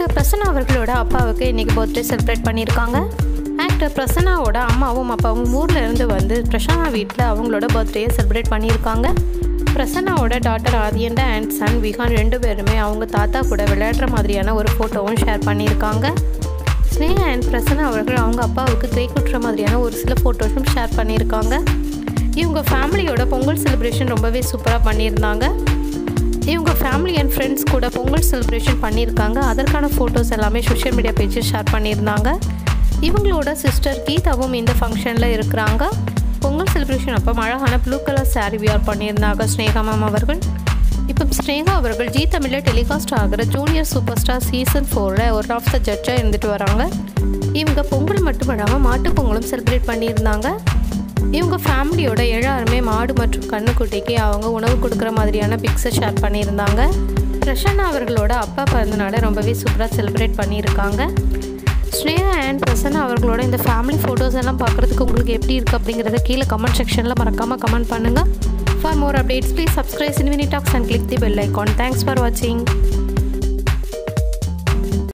actor Prasanna அவர்களோட அப்பாவுக்கு இன்றைக்கி பர்த்டே செலிப்ரேட் பண்ணியிருக்காங்க ஆக்டர் பிரசன்னாவோட அம்மாவும் அப்பாவும் ஊரில் இருந்து வந்து பிரசன்னா வீட்டில் அவங்களோட பர்த்டேயை செலிப்ரேட் பண்ணியிருக்காங்க பிரசன்னாவோட daughter Aadhyantha and son Vihaan ரெண்டு பேருமே அவங்க தாத்தா கூட விளையாடுற மாதிரியான ஒரு ஃபோட்டோவும் ஷேர் பண்ணியிருக்காங்க ஸ்னேகா அண்ட் பிரசன்னா அவர்கள் அவங்க அப்பாவுக்கு கை குட்டுற மாதிரியான ஒரு சில ஃபோட்டோஸும் ஷேர் பண்ணியிருக்காங்க இவங்க ஃபேமிலியோட பொங்கல் செலிப்ரேஷன் ரொம்பவே சூப்பராக பண்ணியிருந்தாங்க இவங்க ஃபேமிலி அண்ட் ஃப்ரெண்ட்ஸ் கூட பொங்கல் செலிப்ரேஷன் பண்ணியிருக்காங்க அதற்கான ஃபோட்டோஸ் எல்லாமே சோஷியல் மீடியா பேஜில் ஷேர் பண்ணியிருந்தாங்க இவங்களோட சிஸ்டர் கீதாவும் இந்த ஃபங்க்ஷனில் இருக்கிறாங்க பொங்கல் செலிப்ரேஷன் அப்போ அழகான ப்ளூ கலர் saree வியர் பண்ணியிருந்தாங்க ஸ்னேகா மேம் அவர்கள் இப்போ ஸ்னேகா அவர்கள் ஜி தமிழில் டெலிகாஸ்ட் ஆகிற ஜூனியர் சூப்பர் ஸ்டார் சீசன் ஃபோரில் ஒரு ஆஃப் த ஜட்ஜாக இருந்துட்டு வராங்க இவங்க பொங்கல் மட்டும் இல்லாமல் மாட்டுப் பொங்கலும் செலிப்ரேட் பண்ணியிருந்தாங்க இவங்க ஃபேமிலியோட எல்லாருமே மாடு மற்றும் கண்ணுக்குட்டிக்கு அவங்க உணவு கொடுக்குற மாதிரியான பிக்ஸை ஷேர் பண்ணியிருந்தாங்க பிரசன்னா அவர்களோட அப்பா பிறந்தனால ரொம்பவே சூப்பராக செலிப்ரேட் பண்ணியிருக்காங்க ஸ்னேகா அண்ட் பிரசன்னா அவர்களோட இந்த ஃபேமிலி ஃபோட்டோஸ் எல்லாம் பார்க்குறதுக்கு உங்களுக்கு எப்படி இருக்குது அப்படிங்கிறத கீழே கமெண்ட் செக்ஷனில் மறக்காமல் கமெண்ட் பண்ணுங்கள் for more updates please subscribe Cinemini talks and click the bell icon thanks for வாட்சிங்